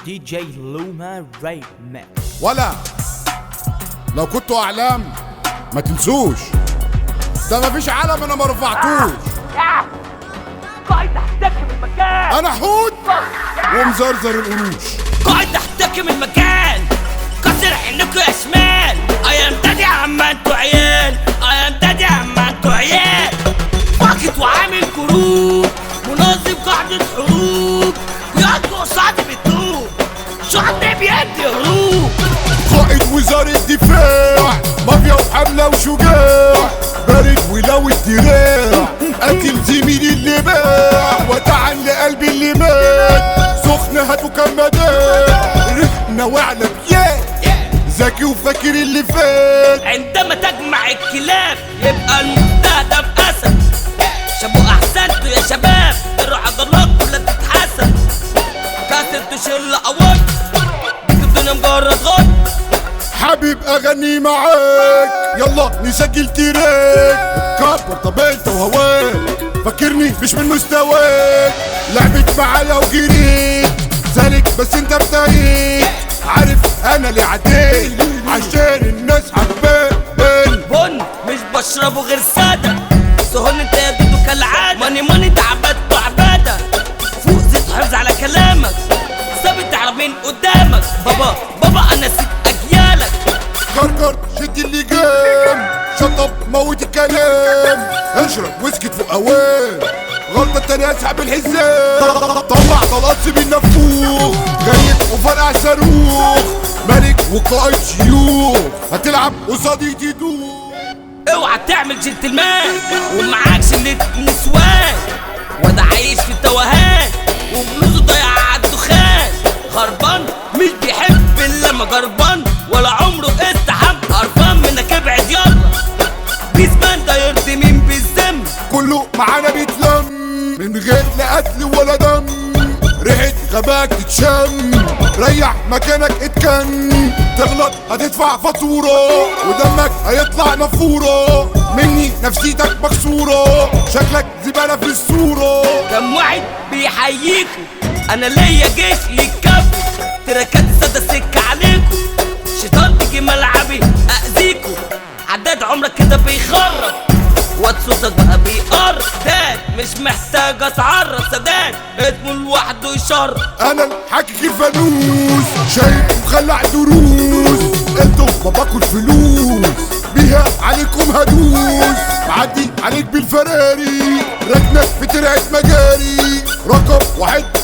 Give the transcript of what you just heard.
دي جي لوما ريمكس ولا لو كنتوا اعلام ما تنسوش ده مفيش علم انا ما رفعتوش قاعد احتكم المكان انا حوت ومزرزر القروش قاعد احتكم المكان كسر عينكوا يا شمال ايام دادي عم انتوا عيال ايام دادي عم انتوا عيال باكت وعامل كروب منظم قاعدة حروب ياكلوا قصادي بتدوب شعبي بيدي هروب قائد وزارة دفاع مافيا وحملة وشجاع بارد ولو الدراع قتل زميلي اللي باع وتعن لقلبي اللي مات سخن هاتوا كمادات رحنا وعلى بيات ذكي وفاكر اللي فات عندما تجمع الكلاب يبقى المستهدف اسد شابو احسنتوا يا شباب العضلات كلها تتحسن كاسر تشيل اوان الدنيا مجرد غد حبيب اغني معاك يلا نسجل تراك كبر طب انت وهواك فاكرني مش من مستواك لعبت معايا وجريت سالك بس انت ابتديت عارف انا اللي عديت عشان الناس حباني بن مش بشربه غير سادة سهل انت يا دودو كالعادة ماني ماني تعبت وعبادة فوق زيت حفظ على كلامك ثابت على مين قدامك بابا بابا انا نسيت اجيالك كركر شد اللي جام شطب موت الكلام اشرب واسكت فوق اوام غلطة تانية اسحب الحزام طلع طلقات سيب النفوخ جايب وفرقع صاروخ ملك وقائد شيوخ هتلعب قصادي تدوخ اوعى تعمل جنتلمان ومعاك شلة نسوان وده عايش في التوهان وبلوزه ضايع على الدخان غربان مش بيحب الا لما جربان ولا عمره استحب قرفان منك ابعد يلا بيسمان ده يرضي مين بالذنب كله معانا بيتلم من غير لا قتل ولا دم ريحة غباك تتشم ريح مكانك اتكن تغلط هتدفع فاتورة ودمك هيطلع نافورة مني نفسيتك مكسورة شكلك زبالة في الصورة كم واحد بيحييكوا انا ليا جيش يكفي تراكات سادة سكة عليكوا شيطان تيجي ملعبي اذيكوا عداد عمرك كده بيخرب واد صوتك بقى بيقر داد مش محتاج اتعرض سداد اسمه لوحده يشر انا الحاكك الفانوس شايف مخلع دروس انتوا ما باكل فلوس بيها عليكم هدوس معدي عليك بالفراري ركنك في ترعة مجاري رقم واحد